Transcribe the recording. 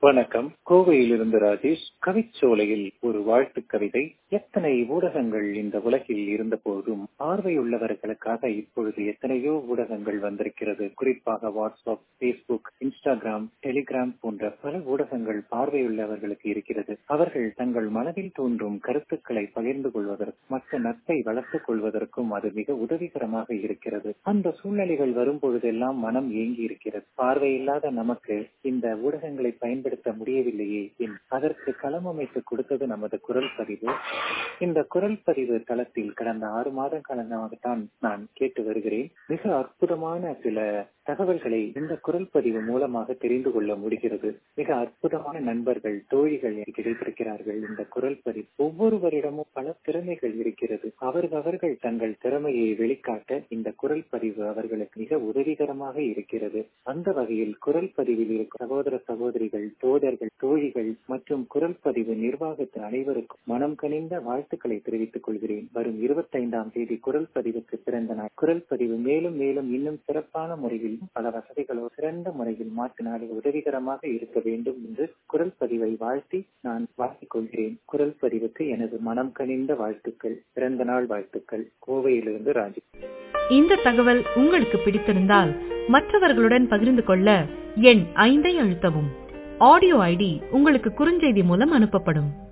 வணக்கம் கோவையிலிருந்து ராஜேஷ் கவிச்சோலையில் ஒரு வாழ்த்து கவிதை எத்தனை ஊடகங்கள் இந்த உலகில் இருந்த போதும் பார்வையுள்ளவர்களுக்காக இப்பொழுது எத்தனையோ ஊடகங்கள் வந்திருக்கிறது குறிப்பாக வாட்ஸ்அப் பேஸ்புக் இன்ஸ்டாகிராம் டெலிகிராம் போன்ற பல ஊடகங்கள் பார்வையுள்ளவர்களுக்கு இருக்கிறது அவர்கள் தங்கள் மனதில் தோன்றும் கருத்துக்களை பகிர்ந்து கொள்வதற்கும் மற்ற நட்பை வளர்த்துக் கொள்வதற்கும் அது மிக உதவிகரமாக இருக்கிறது அந்த சூழ்நிலைகள் வரும் பொழுதெல்லாம் மனம் ஏங்கி இருக்கிறது பார்வையில்லாத நமக்கு இந்த ஊடகங்களை பயன்படுத்த முடியவில்லையே அதற்கு களம் அமைத்து கொடுத்தது நமது குரல் பதிவு இந்த குரல் பதிவு தளத்தில் கடந்த ஆறு மாத காலமாகத்தான் நான் கேட்டு வருகிறேன் மிக அற்புதமான சில தகவல்களை இந்த குரல் பதிவு மூலமாக தெரிந்து கொள்ள முடிகிறது மிக அற்புதமான நண்பர்கள் தோழிகள் கிடைத்திருக்கிறார்கள் இந்த குரல் பதிவு ஒவ்வொருவரிடமும் பல திறமைகள் இருக்கிறது அவர்கள் தங்கள் திறமையை வெளிக்காட்ட இந்த குரல் பதிவு அவர்களுக்கு மிக உதவிகரமாக இருக்கிறது அந்த வகையில் குரல் பதிவில் இருக்கும் சகோதர சகோதரிகள் தோழர்கள் தோழிகள் மற்றும் குரல் பதிவு நிர்வாகத்தின் அனைவருக்கும் மனம் கனிந்த வாழ்த்துக்களை தெரிவித்துக் கொள்கிறேன் வரும் இருபத்தி ஐந்தாம் தேதி குரல் பதிவுக்கு பிறந்த நாள் குரல் பதிவு மேலும் மேலும் இன்னும் சிறப்பான முறையில் பல வசதிகளோ சிறந்த முறையில் மாற்றினாலே உதவிகரமாக இருக்க வேண்டும் என்று குரல் பதிவை வாழ்த்தி நான் வாழ்த்திக் கொள்கிறேன் குரல் பதிவுக்கு எனது மனம் கனிந்த வாழ்த்துக்கள் பிறந்த நாள் வாழ்த்துக்கள் கோவையிலிருந்து ராஜு இந்த தகவல் உங்களுக்கு பிடித்திருந்தால் மற்றவர்களுடன் பகிர்ந்து கொள்ள எண் ஐந்தை அழுத்தவும் ஆடியோ ஐடி உங்களுக்கு குறுஞ்செய்தி மூலம் அனுப்பப்படும்